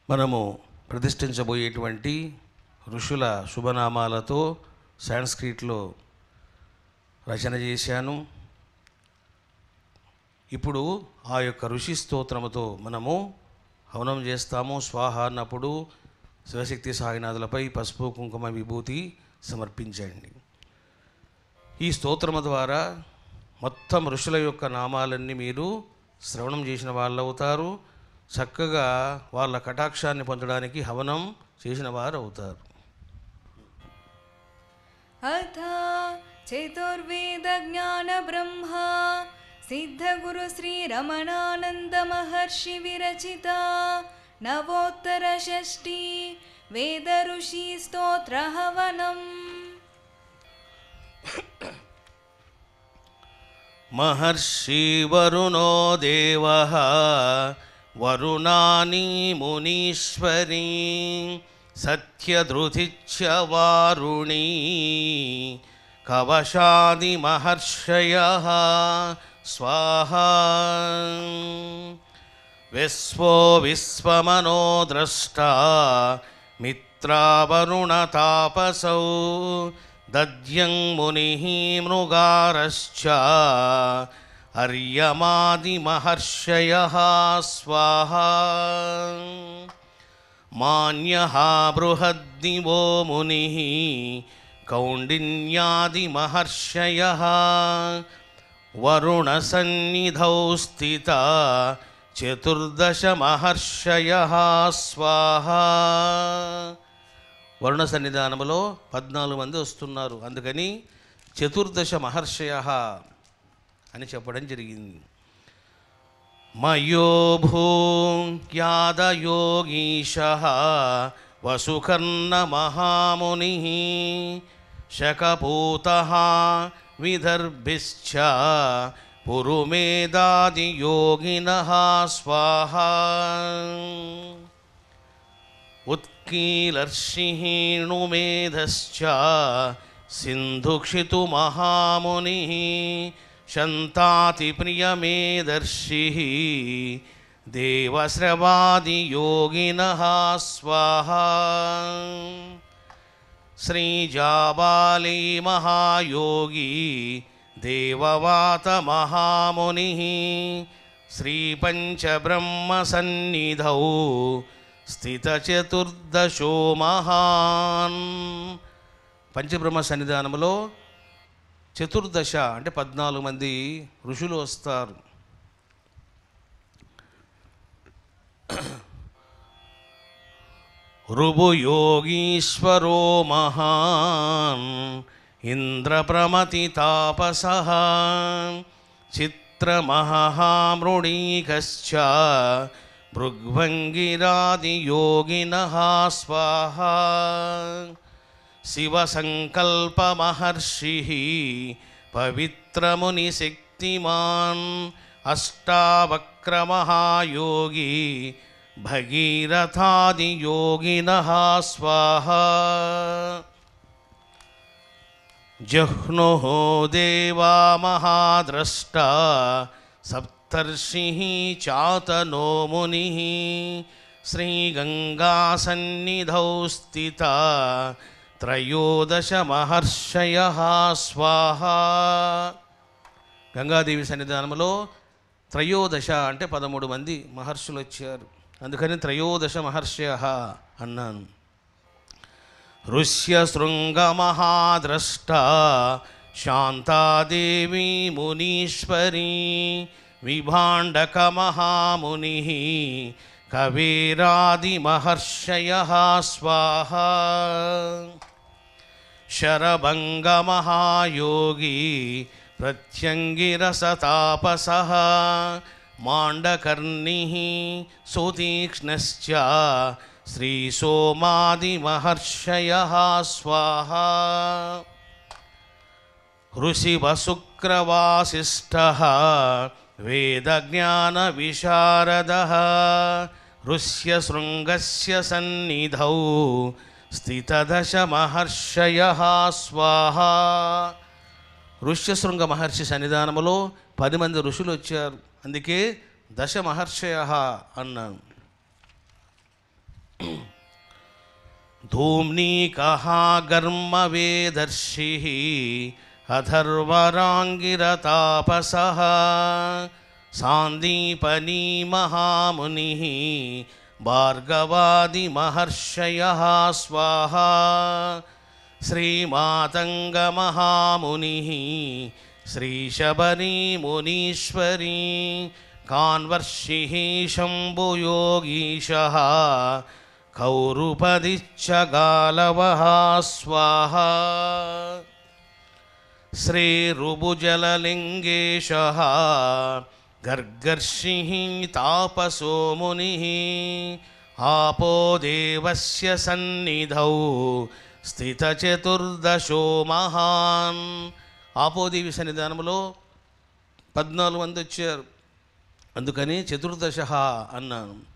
మనము ప్రతిష్ఠించబోయేటువంటి ఋషుల శుభనామాలతో సాంస్క్రిట్లో రచన చేశాను ఇప్పుడు ఆ యొక్క ఋషి స్తోత్రముతో మనము హవనం చేస్తాము స్వాహ అన్నప్పుడు శివశక్తి సాయినాథులపై పసుపు కుంకుమ విభూతి సమర్పించండి ఈ స్తోత్రము ద్వారా మొత్తం ఋషుల యొక్క నామాలన్నీ మీరు శ్రవణం చేసిన వాళ్ళు అవుతారు చక్కగా వాళ్ళ కటాక్షాన్ని పొందడానికి హవనం చేసిన వారు అవుతారు अथ चतुर्वेदज्ञानब्रह्मा सिद्धगुरुश्रीरमणानन्दमहर्षिविरचिता नवोत्तरषष्टि वेदऋषिस्तोत्रहवनम् महर्षि वरुणो देवः वरुणानि मुनीश्वरी सत्यधृतिच्च वारुणी कवशादिमहर्षयः स्वाहा विश्वो विश्वमनो द्रष्टा मित्रावरुणतापसौ दद्यं मुनिः मृगारश्च अर्यमादिमहर्षयः स्वाहा मान्यः बृहद्दिवो मुनिः कौण्डिन्यादिमहर्षयः वरुणसन्निधौ स्थिता చతుర్దశమహర్షయ స్వాహ వరుణ సన్నిధానములో పద్నాలుగు మంది వస్తున్నారు అందుకని చతుర్దశ మహర్షయ అని చెప్పడం జరిగింది మయో భూయాదయోగీశ వసుకర్ణ మహాముని శకపూత విదర్భిశ్చ పురుమేదాదియోగినः స్వాహా उत्कीलर्षिहीणुमेधश्च सिन्धुक्षितुमहामुनिः शन्तातिप्रियमेदर्षिः देवस्रवादियोगिनः स्वाहा श्रीजाबाली महायोगी देववातमहामुनिः श्रीपञ्चब्रह्मसन्निधौ స్థితచతుర్దశో మహాన్ పంచబ్రహ్మ సన్నిధానంలో చతుర్దశ అంటే పద్నాలుగు మంది ఋషులు వస్తారు రుభుయోగీశ్వరో మహాన్ ఇంద్రప్రమతితాపసः చిత్రమహామృణీకశ్చ భృగ్భంగిరాదియోగినः స్వాహా శివసङ्कल्पमहर्षिः पवित्रमुनिशक्तिमान् अष्टावक्रमहायोगी भगीरथादियोगिनः स्वाहा जह्नुः देवा महाद्रष्टा सप्तर्षिः चातनो मुनिः श्रीगङ्गासन्निधौ स्थिता త్రయోదశమహర్షయ స్వాహ గంగాదేవి సన్నిధానంలో త్రయోదశ అంటే పదమూడు మంది మహర్షులు వచ్చారు అందుకని త్రయోదశ మహర్షయ అన్నాను ఋష్యశృంగమహాద్రష్ట శాంతాదేవి మునీశ్వరీ విభాండకమహాముని కవేరాదిమహర్షయ స్వాహా శరభంగమహాయోగి ప్రత్యంగిరసతాపసः మాండకర్ణిः సుతీక్ష్ణశ్చ శ్రీసోమాదిమహర్షయः స్వాహా ऋषिवशुक्रवासिष्ठः वेदज्ञानविशारदः ऋष्यशृङ्गस्य सन्निधौ స్థితదశమహర్షయ స్వాహా ఋష్యశృంగ మహర్షి సన్నిధానములో పది మంది ఋషులు వచ్చారు అందుకే దశ మహర్షయ అన్నాను धूम्नीकः गर्मवेदर्षिः अथर्वराङ्गिरतापसः सान्दीपनी महामुनिः भार्गवादिमहर्षयः स्वाहा श्रीमातङ्गमहामुनिः श्रीशबरीमुनीश्वरी कान्वर्षिः शम्भुयोगीशः कौरुपदिच्च गालवः स्वाहा श्रीरुबुजललिङ्गेशः गर्गर्षिः तापसो मुनिः आपो देवस्य सन्निधौ స్థితచతుర్దశో మహాన్ ఆపోదేవి సన్నిధానంలో పద్నాలుగు మంది వచ్చారు అందుకని చతుర్దశ అన్నాను